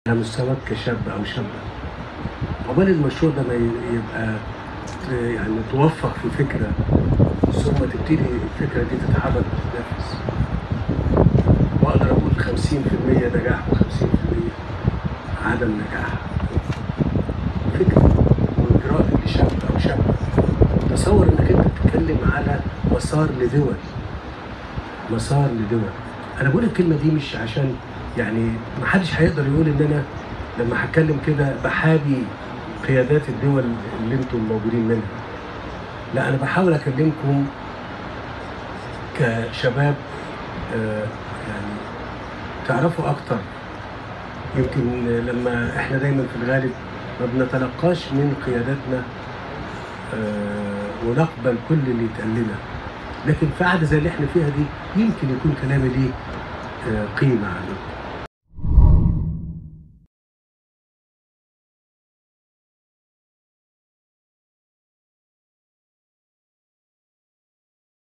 على مستواك كشاب او شابه عقبال المشروع ده ما ي- يبقى ت- يعني توفق في فكره ثم تبتدي الفكره دي تتحرك وتتنفذ واقدر اقول 50% نجاح و50% عدم نجاح فكره واجراء لشاب او شابه تصور انك انت بتتكلم على مسار لدول مسار لدول انا بقول الكلمه دي مش عشان يعني ما حدش هيقدر يقول ان انا لما هتكلم كده بحابي قيادات الدول اللي انتم موجودين منها لا انا بحاول اكلمكم كشباب آه، يعني تعرفوا اكتر يمكن لما احنا دايما في الغالب ما بنتلقاش من قياداتنا آه، ونقبل كل اللي يتقال لنا لكن في قعده زي اللي احنا فيها دي يمكن يكون كلامي ليه آه، قيمه عندكم